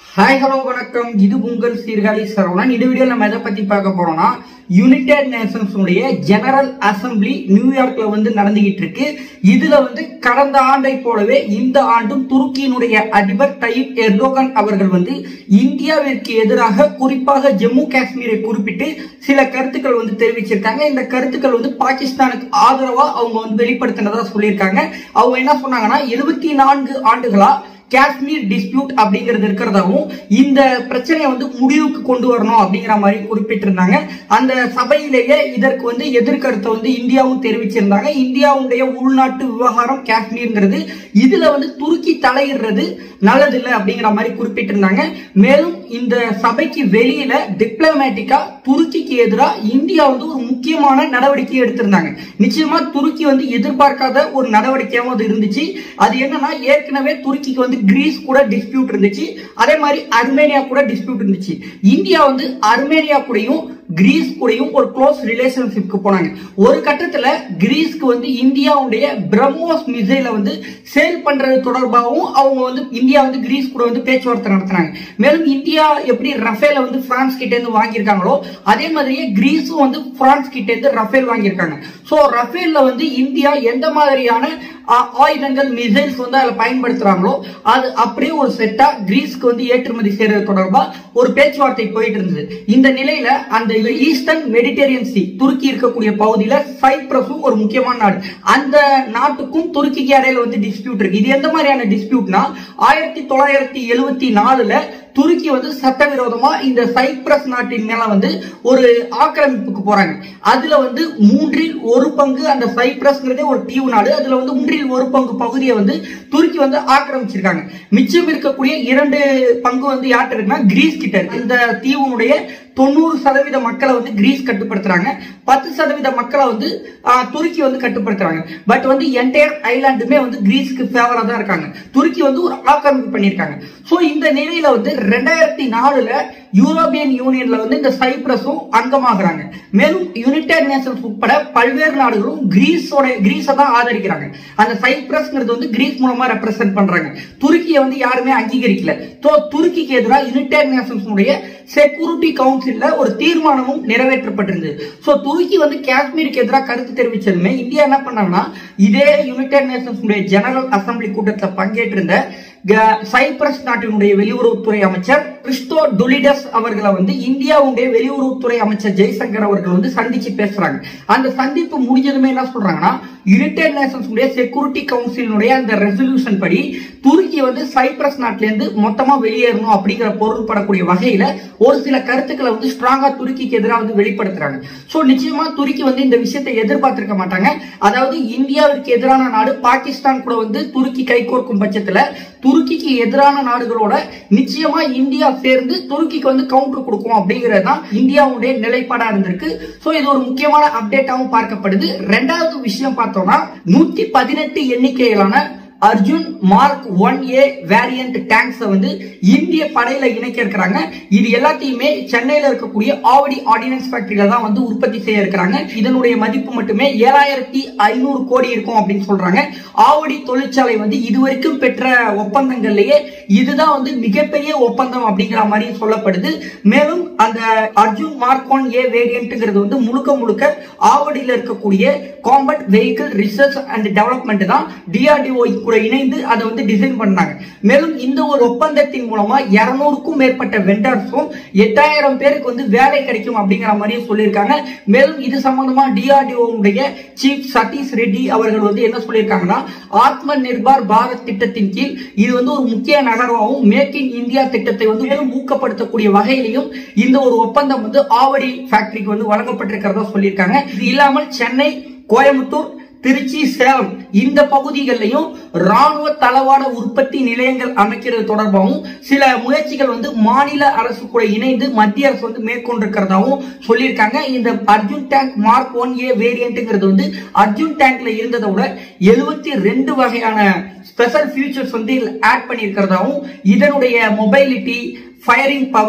hi hello வணக்கம் இது உங்கள் சீர்காழி சரவணன் இந்த வீடியோ நம்ம எதை பத்தி பார்க்க போறோம்னா யுனைடெட் நேஷன்ஸ் உடைய ஜெனரல் அசம்பிளி நியூயார்க்ல வந்து நடந்துகிட்டு இருக்கு இதுல வந்து கடந்த ஆண்டை போலவே இந்த ஆண்டும் துருக்கியினுடைய அதிபர் தையிப் எர்டோகன் அவர்கள் வந்து இந்தியாவிற்கு எதிராக குறிப்பாக ஜம்மு காஷ்மீரை குறிப்பிட்டு சில கருத்துக்கள் வந்து தெரிவிச்சிருக்காங்க இந்த கருத்துக்கள் வந்து பாகிஸ்தானுக்கு ஆதரவா அவங்க வந்து வெளிப்படுத்தினதா சொல்லியிருக்காங்க அவங்க என்ன சொன்னாங்கன்னா எழுபத்தி நான்கு ஆண்டுகளா காஷ்மீர் டிஸ்பியூட் அப்படிங்கிறது இருக்கிறதாவும் இந்த பிரச்சனையை வந்து முடிவுக்கு கொண்டு வரணும் அப்படிங்கிற மாதிரி குறிப்பிட்டிருந்தாங்க அந்த சபையிலேயே இதற்கு வந்து எதிர்கருத்தை வந்து இந்தியாவும் தெரிவிச்சிருந்தாங்க இந்தியாவுடைய உள்நாட்டு விவகாரம் காஷ்மீர்ங்கிறது இதுல வந்து துருக்கி தலையிடுறது நல்லதில்லை அப்படிங்கிற மாதிரி குறிப்பிட்டிருந்தாங்க மேலும் இந்த சபைக்கு வெளியில டிப்ளமேட்டிக்கா துருக்கிக்கு எதிராக இந்தியா வந்து ஒரு முக்கியமான நடவடிக்கை எடுத்திருந்தாங்க நிச்சயமா துருக்கி வந்து எதிர்பார்க்காத ஒரு நடவடிக்கையாகவும் அது இருந்துச்சு அது என்னன்னா ஏற்கனவே துருக்கிக்கு வந்து கிரீஸ் கூட டிஸ்பியூட் இருந்துச்சு அதே மாதிரி அர்மேனியா கூட டிஸ்பியூட் இருந்துச்சு இந்தியா வந்து அர்மேனியா கூடயும் கிரீஸ் கூடயும் ஒரு க்ளோஸ் ரிலேஷன்ஷிப்க்கு போனாங்க ஒரு கட்டத்துல கிரீஸ்க்கு வந்து இந்தியாவுடைய பிரம்மோஸ் மிசைல வந்து சேல் பண்றது தொடர்பாகவும் அவங்க வந்து இந்தியா வந்து கிரீஸ் கூட வந்து பேச்சுவார்த்தை நடத்துனாங்க மேலும் இந்தியா எப்படி ரஃபேல வந்து பிரான்ஸ் கிட்ட இருந்து வாங்கியிருக்காங்களோ அதே மாதிரியே கிரீஸும் வந்து பிரான்ஸ் கிட்ட இருந்து ரஃபேல் வாங்கியிருக்காங்க சோ ரஃபேல்ல வந்து இந்தியா எந்த மாதிரியான ஆ- ஆயுதங்கள் மிசைல்ஸ் வந்து அதில் பயன்படுத்துறாங்களோ அது அப்படியே ஒரு செட்டா கிரீஸ்க்கு வந்து ஏற்றுமதி செய்யறது தொடர்பா ஒரு பேச்சுவார்த்தை போயிட்டு இருந்தது இந்த நிலையில அந்த ஈஸ்டர்ன் மெடிடேரியன் சி துருக்கி இருக்கக்கூடிய பகுதியில சைப்ரஸும் ஒரு முக்கியமான நாடு அந்த நாட்டுக்கும் துருக்கிக்கு இடையில வந்து டிஸ்பியூட் இருக்கு இது எந்த மாதிரியான டிஸ்பியூட்னா ஆயிரத்தி தொள்ளாயிரத்தி எழுவத்தி நாலுல துருக்கி வந்து சட்டவிரோதமா இந்த சைப்ரஸ் நாட்டின் மேல வந்து ஒரு ஆக்கிரமிப்புக்கு போறாங்க அதுல வந்து மூன்றில் ஒரு பங்கு அந்த சைப்ரஸ்ங்கிறதே ஒரு தீவு நாடு அதுல வந்து மூன்றில் ஒரு பங்கு பகுதியை வந்து துருக்கி வந்து ஆக்கிரமிச்சிருக்காங்க மிச்சம் இருக்கக்கூடிய இரண்டு பங்கு வந்து யார்கிட்ட இருக்குன்னா கிரீஸ் கிட்ட இருக்கு இந்த தீவுனுடைய தொண்ணூறு சதவீத மக்களை வந்து கிரீஸ் கட்டுப்படுத்துறாங்க பத்து சதவீத மக்களை வந்து ஆ, துருக்கி வந்து கட்டுப்படுத்துறாங்க பட் வந்து என்டையர் ஐலாண்டுமே வந்து கிரீஸ்க்கு ஃபேவரா தான் இருக்காங்க துருக்கி வந்து ஒரு ஆக்கிரமிப்பு பண்ணியிருக்காங்க சோ இந்த நிலையில வந்து ரெண்டாயிரத்தி நாலுல யூரோப்பியன் யூனியன்ல வந்து இந்த சைப்ரஸும் அங்கமாகறாங்க மேலும் யுனைடெட் நேஷன்ஸ் உட்பட பல்வேறு நாடுகளும் கிரீஸோட கிரீஸை தான் ஆதரிக்கிறாங்க அந்த சைப்ரஸ்ங்கிறது வந்து கிரீஸ் மூலமா ரெப்ரசென்ட் பண்றாங்க துருக்கியை வந்து யாருமே அங்கீகரிக்கல சோ துருக்கிக்கு எதிராக யுனைடெட் நேஷன்ஸ் உடைய செக்யூரிட்டி கவுன்சில்ல ஒரு தீர்மானமும் நிறைவேற்றப்பட்டிருந்தது சோ துருக்கி வந்து காஷ்மீருக்கு எதிராக கருத்து தெரிவிச்சதுமே இந்தியா என்ன பண்ணாங்கன்னா இதே யுனைடெட் நேஷன்ஸ் உடைய ஜெனரல் அசம்பிளி கூட்டத்தில் பங்கேற்றிருந்த க- சைப்ரஸ் நாட்டினுடைய வெளியுறவுத்துறை அமைச்சர் கிறிஸ்டோ டுலிடஸ் அவர்களை வந்து இந்தியாவுடைய வெளியுறவுத்துறை அமைச்சர் ஜெய்சங்கர் அவர்கள் வந்து சந்திச்சு பேசுறாங்க அந்த சந்திப்பு முடிஞ்சதுமே என்ன சொல்றாங்கன்னா யுனைடெட் நேஷன்ஸ் உடைய செக்யூரிட்டி கவுன்சிலினுடைய அந்த ரெசல்யூஷன் படி துருக்கி வந்து சைப்ரஸ் நாட்டில இருந்து மொத்தமா வெளியேறணும் அப்படிங்கிற பொருள்படக்கூடிய வகையில ஒரு சில கருத்துக்களை வந்து ஸ்ட்ராங்கா துருக்கிக்கு எதிராக வந்து வெளிப்படுத்துறாங்க சோ நிச்சயமா துருக்கி வந்து இந்த விஷயத்தை எதிர்பார்த்திருக்க மாட்டாங்க அதாவது இந்தியாவிற்கு எதிரான நாடு பாகிஸ்தான் கூட வந்து துருக்கி கைகோர்க்கும் பட்சத்துல துருக்கிக்கு எதிரான நாடுகளோட நிச்சயமா இந்தியா சேர்ந்து துருக்கிக்கு வந்து கவுண்டர் கொடுக்கும் அப்படிங்கிறது தான் இந்தியாவுடைய நிலைப்பாடா இருந்திருக்கு சோ இது ஒரு முக்கியமான அப்டேட்டாவும் பார்க்கப்படுது ரெண்டாவது விஷயம் பார்த்தோம்னா நூத்தி பதினெட்டு எண்ணிக்கையிலான Arjun mark one A variant டேங்க்ஸை வந்து இந்திய படையில இணைக்க இருக்கிறாங்க இது எல்லாத்தையுமே சென்னையில இருக்கக்கூடிய ஆவடி ஆர்டினன்ஸ் ஃபேக்டரியில தான் வந்து உற்பத்தி செய்ய இருக்கிறாங்க இதனுடைய மதிப்பு மட்டுமே ஏழாயிரத்தி ஐநூறு கோடி இருக்கும் அப்படின்னு சொல்றாங்க ஆவடி தொழிற்சாலை வந்து இதுவரைக்கும் பெற்ற ஒப்பந்தங்கள்லயே இதுதான் வந்து மிகப்பெரிய ஒப்பந்தம் அப்படிங்கிற மாதிரி சொல்லப்படுது மேலும் அந்த அர்ஜுன் மார்க் ஒன் ஏ வேரியன்ட்ங்கிறது வந்து முழுக்க முழுக்க ஆவடியில் இருக்கக்கூடிய combat vehicle research and development தான் டிஆர்டிஓ கூட இணைந்து அதை வந்து டிசைன் பண்ணாங்க மேலும் இந்த ஒரு ஒப்பந்தத்தின் மூலமா இருநூறுக்கும் மேற்பட்ட வெண்டர்ஸும் எட்டாயிரம் பேருக்கு வந்து வேலை கிடைக்கும் அப்படிங்கிற மாதிரியும் சொல்லியிருக்காங்க மேலும் இது சம்பந்தமா டிஆர்டிஓ உடைய சீஃப் சதீஷ் ரெட்டி அவர்கள் வந்து என்ன சொல்லியிருக்காங்கன்னா ஆத்ம நிர்பார் பாரத் திட்டத்தின் கீழ் இது வந்து ஒரு முக்கிய நகர்வாகவும் மேக் இன் இந்தியா திட்டத்தை வந்து மேலும் ஊக்கப்படுத்தக்கூடிய வகையிலையும் இந்த ஒரு ஒப்பந்தம் வந்து ஆவடி ஃபேக்டரிக்கு வந்து வழங்கப்பட்டிருக்கிறதா சொல்லியிருக்காங்க இது இல்லாமல் சென்னை கோயம்புத்தூர் திருச்சி சேலம் இந்த பகுதிகளிலையும் ராணுவ தளவாட உற்பத்தி நிலையங்கள் அமைக்கிறது தொடர்பாகவும் சில முயற்சிகள் வந்து மாநில அரசு கூட இணைந்து மத்திய அரசு வந்து மேற்கொண்டிருக்கிறதாவும் சொல்லியிருக்காங்க இந்த Arjun tank mark one A வேரியன்ட்ங்கிறது வந்து அர்ஜுன் டேங்க்ல இருந்ததை விட எழுபத்தி ரெண்டு வகையான ஸ்பெஷல் ஃபியூச்சர்ஸ் வந்து ஆட் பண்ணியிருக்கிறதாவும் இதனுடைய மொபைலிட்டி ஃபயரிங் பவர்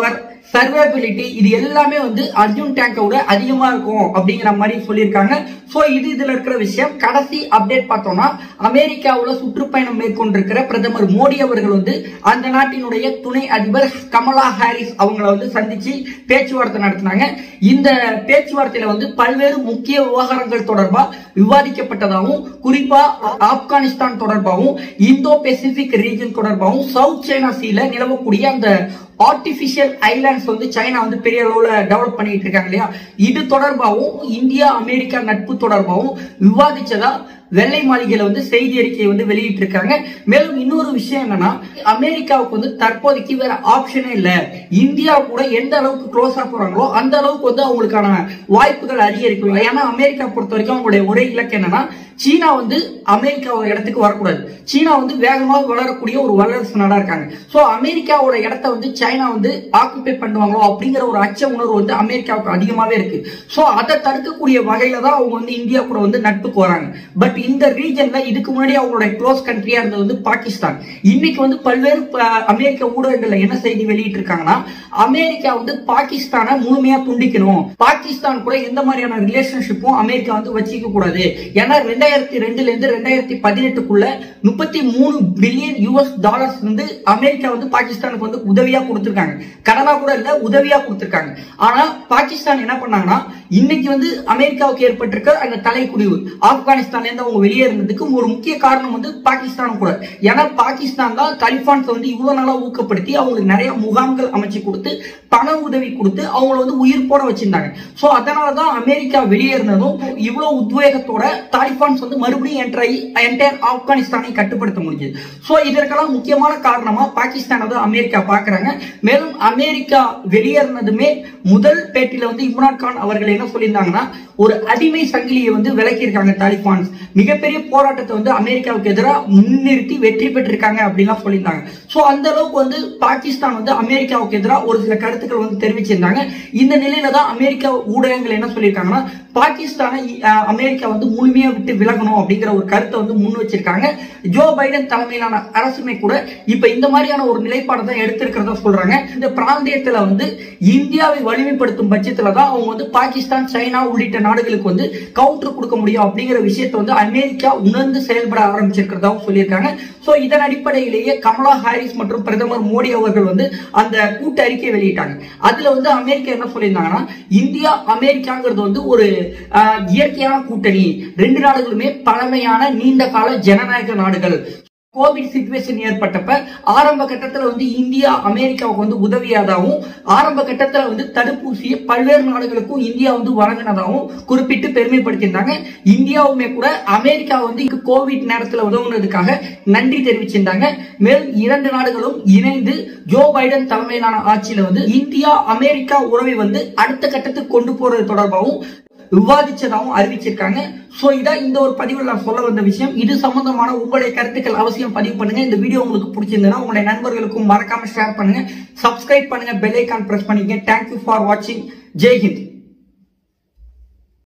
சர்வைபிலிட்டி இது எல்லாமே வந்து அர்ஜுன் டேங்கை விட அதிகமா இருக்கும் அப்படிங்கிற மாதிரி சொல்லியிருக்காங்க சோ இது இதுல இருக்கிற விஷயம் கடைசி அப்டேட் பார்த்தோம்னா அமெரிக்காவுல சுற்றுப்பயணம் மேற்கொண்டிருக்கிற பிரதமர் மோடி அவர்கள் வந்து அந்த நாட்டினுடைய துணை அதிபர் கமலா ஹாரிஸ் அவங்கள வந்து சந்திச்சு பேச்சுவார்த்தை நடத்தினாங்க இந்த பேச்சுவார்த்தையில வந்து பல்வேறு முக்கிய விவகாரங்கள் தொடர்பா விவாதிக்கப்பட்டதாகவும் குறிப்பா ஆப்கானிஸ்தான் தொடர்பாகவும் இந்தோ பெசிபிக் ரீஜன் தொடர்பாகவும் சவுத் சைனா சீல நிலவக்கூடிய அந்த ஆர்டிபிஷியல் ஐலாண்ட்ஸ் வந்து சைனா வந்து பெரிய அளவுல டெவலப் பண்ணிட்டு இருக்காங்க இல்லையா இது தொடர்பாகவும் இந்தியா அமெரிக்கா நட்பு தொடர்பாகவும் விவாதிச்சதா வெள்ளை மாளிகையில வந்து செய்தி அறிக்கையை வந்து வெளியிட்டு இருக்காங்க மேலும் இன்னொரு விஷயம் என்னன்னா அமெரிக்காவுக்கு வந்து தற்போதைக்கு வேற ஆப்ஷனே இல்ல இந்தியா கூட எந்த அளவுக்கு க்ளோஸா போறாங்களோ அந்த அளவுக்கு வந்து அவங்களுக்கான வாய்ப்புகள் அதிகரிக்கும் ஏன்னா அமெரிக்கா பொறுத்த வரைக்கும் அவங்களுடைய ஒரே இலக்கு என்னன்னா சீனா வந்து அமெரிக்கா இடத்துக்கு வரக்கூடாது சீனா வந்து வேகமாக வளரக்கூடிய ஒரு வல்லரசு நாடா இருக்காங்க சோ அமெரிக்காவோட இடத்த வந்து சைனா வந்து ஆக்குபை பண்ணுவாங்களோ அப்படிங்கிற ஒரு அச்ச உணர்வு வந்து அமெரிக்காவுக்கு அதிகமாவே இருக்கு சோ அதை தடுக்கக்கூடிய வகையில தான் அவங்க வந்து இந்தியா கூட வந்து நட்புக்கு வராங்க பட் இந்த ரீஜன்ல இதுக்கு முன்னாடி அவங்களோட க்ளோஸ் கண்ட்ரியா இருந்தது வந்து பாகிஸ்தான் இன்னைக்கு வந்து பல்வேறு ப- அமெரிக்க ஊடகங்கள்ல என்ன செய்தி வெளியிட்டு இருக்காங்கன்னா அமெரிக்கா வந்து பாகிஸ்தானை முழுமையா துண்டிக்கணும் பாகிஸ்தான் கூட எந்த மாதிரியான ரிலேஷன்ஷிப்பும் அமெரிக்கா வந்து வச்சுக்க கூடாது ஏன்னா ரெண்டாயிரத்தி ரெண்டுல இருந்து ரெண்டாயிரத்தி பதினெட்டுக்குள்ள முப்பத்தி மூணு பில்லியன் யூஎஸ் டாலர்ஸ் வந்து அமெரிக்கா வந்து பாகிஸ்தானுக்கு வந்து உதவியா கொடுத்திருக்காங்க கடனா கூட இல்ல உதவியா கொடுத்திருக்காங்க ஆனா பாகிஸ்தான் என்ன பண்ணாங்கன்னா இன்னைக்கு வந்து அமெரிக்காவுக்கு ஏற்பட்டிருக்க அந்த தலைக்குடிவு ஆப்கானிஸ்தான்ல இருந்து அவங்க வெளியேறினதுக்கு ஒரு முக்கிய காரணம் வந்து பாகிஸ்தான் கூட ஏன்னா பாகிஸ்தான் தான் தலிபான்ஸ் வந்து இவ்வளவு நாளா ஊக்கப்படுத்தி அவங்களுக்கு நிறைய முகாம்கள் அமைச்சு கொடுத்து பண உதவி கொடுத்து அவங்கள வந்து உயிர் போட வச்சிருந்தாங்க சோ அதனாலதான் அமெரிக்கா வெளியேறினதும் இவ்வளவு உத்வேகத்தோட தாலிபான்ஸ் வந்து மறுபடியும் என்டர் ஆகி என்டையர் ஆப்கானிஸ்தானை கட்டுப்படுத்த முடிஞ்சது சோ இதற்கெல்லாம் முக்கியமான காரணமா பாகிஸ்தான் வந்து அமெரிக்கா பாக்குறாங்க மேலும் அமெரிக்கா வெளியேறினதுமே முதல் பேட்டியில வந்து இம்ரான் கான் அவர்கள் என்ன சொல்லியிருந்தாங்கன்னா ஒரு அடிமை சங்கிலியை வந்து விலக்கியிருக்காங்க தாலிபான்ஸ் மிகப்பெரிய போராட்டத்தை வந்து அமெரிக்காவுக்கு எதிராக முன்னிறுத்தி வெற்றி பெற்றிருக்காங்க அப்படின்லாம் சொல்லியிருந்தாங்க சோ அந்த அளவுக்கு வந்து பாகிஸ்தான் வந்து அமெரிக்காவுக்கு எதிராக ஒரு சில கருத்துக்கள் வந்து தெரிவிச்சிருந்தாங்க இந்த நிலையில தான் அமெரிக்கா ஊடகங்கள் என்ன சொல்லியிருக்காங்கன்னா பாகிஸ்தானை அஹ், அமெரிக்கா வந்து முழுமையா விட்டு விலகணும் அப்படிங்கிற ஒரு கருத்தை வந்து முன் வச்சிருக்காங்க ஜோ பைடன் தலைமையிலான அரசுமே கூட இப்ப இந்த மாதிரியான ஒரு நிலைப்பாடை தான் எடுத்திருக்கிறதா சொல்றாங்க இந்த பிராந்தியத்துல வந்து இந்தியாவை வலிமைப்படுத்தும் பட்சத்துல தான் அவங்க வந்து பாகிஸ்தான் சைனா உள்ளிட்ட நாடுகளுக்கு வந்து கவுண்டர் கொடுக்க முடியும் அப்படிங்கிற விஷயத்தை வந்து அமெரிக்கா உணர்ந்து செயல்பட ஆரம்பிச்சிருக்கிறதாவும் சொல்லியிருக்காங்க சோ இதன் அடிப்படையிலேயே கமலா ஹாரிஸ் மற்றும் பிரதமர் மோடி அவர்கள் வந்து அந்த கூட்டு அறிக்கை வெளியிட்டாங்க அதுல வந்து அமெரிக்கா என்ன சொல்லியிருந்தாங்கன்னா இந்தியா அமெரிக்காங்கிறது வந்து ஒரு ஆஹ், இயற்கையான கூட்டணி ரெண்டு நாடுகளுமே பழமையான நீண்ட கால ஜனநாயக நாடுகள் கோவிட் சுச்சுவேஷன் ஏற்பட்டப்ப ஆரம்ப கட்டத்துல வந்து இந்தியா அமெரிக்காவுக்கு வந்து உதவியாதாகவும் ஆரம்ப கட்டத்துல வந்து தடுப்பூசியை பல்வேறு நாடுகளுக்கும் இந்தியா வந்து வழங்கினதாகவும் குறிப்பிட்டு பெருமைப்படுத்தியிருந்தாங்க இந்தியாவுமே கூட அமெரிக்கா வந்து இங்கு கோவிட் நேரத்துல உதவுனதுக்காக நன்றி தெரிவிச்சிருந்தாங்க மேலும் இரண்டு நாடுகளும் இணைந்து ஜோ பைடன் தலைமையிலான ஆட்சியில வந்து இந்தியா அமெரிக்கா உறவை வந்து அடுத்த கட்டத்துக்கு கொண்டு போறது தொடர்பாகவும் விவாதிச்சதாகவும் அறிவிச்சிருக்காங்க சோ இதான் இந்த ஒரு பதிவில் நான் சொல்ல வந்த விஷயம் இது சம்பந்தமான உங்களுடைய கருத்துக்கள் அவசியம் பதிவு பண்ணுங்க இந்த வீடியோ உங்களுக்கு பிடிச்சிருந்ததுன்னா உங்களுடைய நண்பர்களுக்கும் மறக்காம ஷேர் பண்ணுங்க சப்ஸ்கிரைப் பண்ணுங்க பெல் ஐக்கான் பிரஸ் பண்ணிக்கங்க தேங்க்யூ ஃபார் வாட்சிங் ஜெய் ஹிந்த்